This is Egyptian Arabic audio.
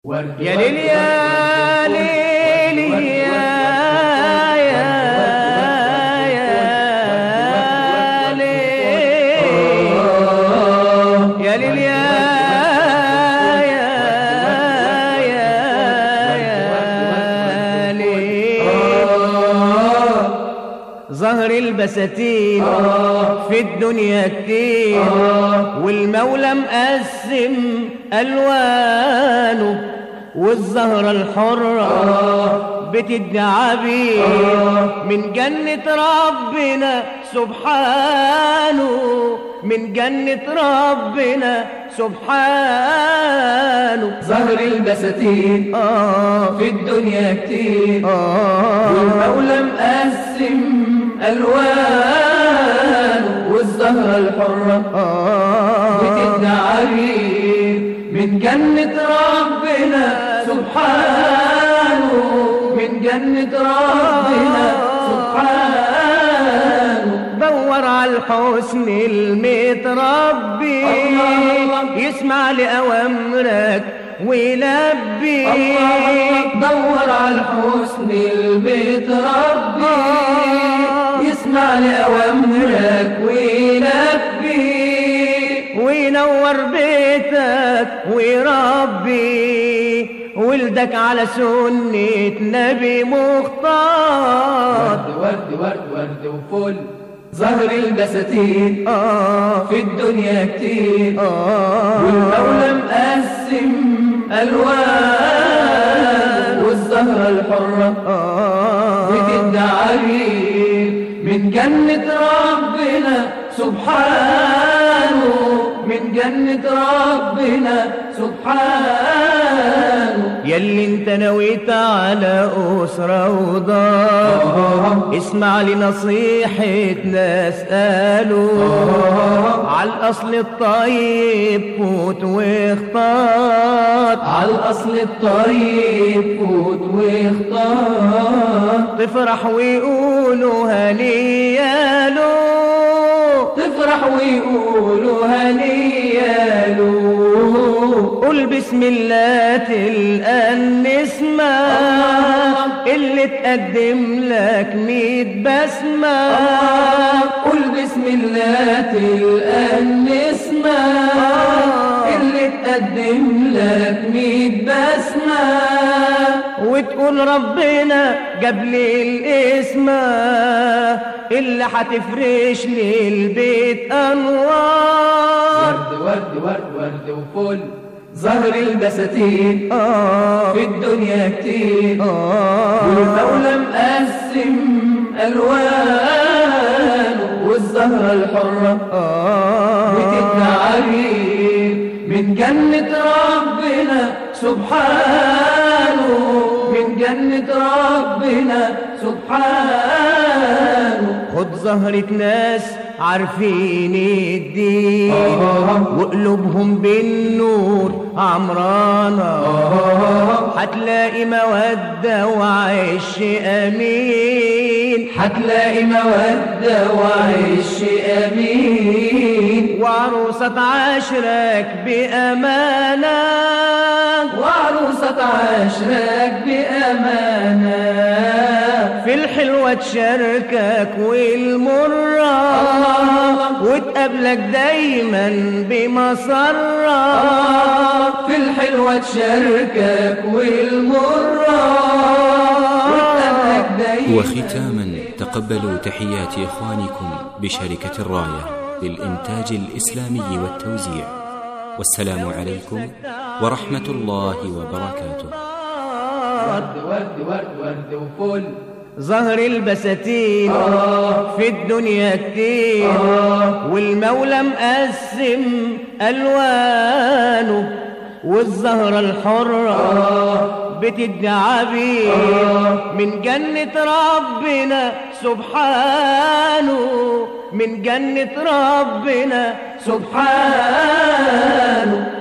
يا ليل يا ليل يا يا يا ليل يا ليل يا يا يا يا ليل ظهر البساتين في الدنيا كتير والمولى مقسم ألوانه والزهرة الحرة بتدعى بيه من جنة ربنا سبحانه من جنة ربنا سبحانه ظهر البساتين آه في الدنيا كتير آه والمولى مقسم ألوان والزهرة الحرة آه بتدعى بيه من جنة ربنا سبحانه من جنة ربنا سبحانه دور على الحسن المتربي الله. يسمع لأوامرك ويلبي الله دور على الحسن البيت ربي يسمع لأوامرك ويلبي وينور بيتك ويربي ولدك على سنة نبي مختار ورد ورد ورد ورد وفل ظهر البساتين آه في الدنيا كتير آه والمولى مقسم ألوان والزهرة الحرة آه بتدعى بيه من جنة ربنا سبحانه من جنة ربنا سبحانه يلي انت نويت على أسرة ودار اسمع لنصيحة ناس قالوا على الأصل الطيب فوت واختار على الأصل الطيب فوت واختار تفرح ويقولوا هنيا له تفرح ويقولوا هنيا له قول بسم الله تلقى النسمة اللي تقدم لك ميت بسمة قل بسم الله تلقى النسمة اللي تقدم لك ميت بسمة وتقول ربنا جاب لي الاسمة اللي هتفرش لي البيت انوار ورد ورد ورد ورد وفل ظهر البساتين آه في الدنيا كتير آه والمولى مقسم ألوان والزهرة الحرة آه بتدعى بيه من جنة ربنا سبحانه من جنة ربنا سبحانه خد زهرة ناس عارفين الدين وقلوبهم بالنور عمرانة هتلاقي مودة وعيش أمين هتلاقي مودة وعيش أمين وعروسة عشرك بأمانة وعروسة عشرك بأمانة في الحلوة تشاركك والمرة وتقابلك دايما بمسرة في الحلوة تشاركك والمرة وتقابلك دايما وختاما تقبلوا تحيات إخوانكم بشركة الراية للإنتاج الإسلامي والتوزيع والسلام عليكم ورحمة الله وبركاته ورد ورد ورد ورد وفل ظهر البساتين في الدنيا كتير والمولى مقسم ألوانه والزهرة الحرة بتدعى بيه من جنة ربنا سبحانه من جنة ربنا سبحانه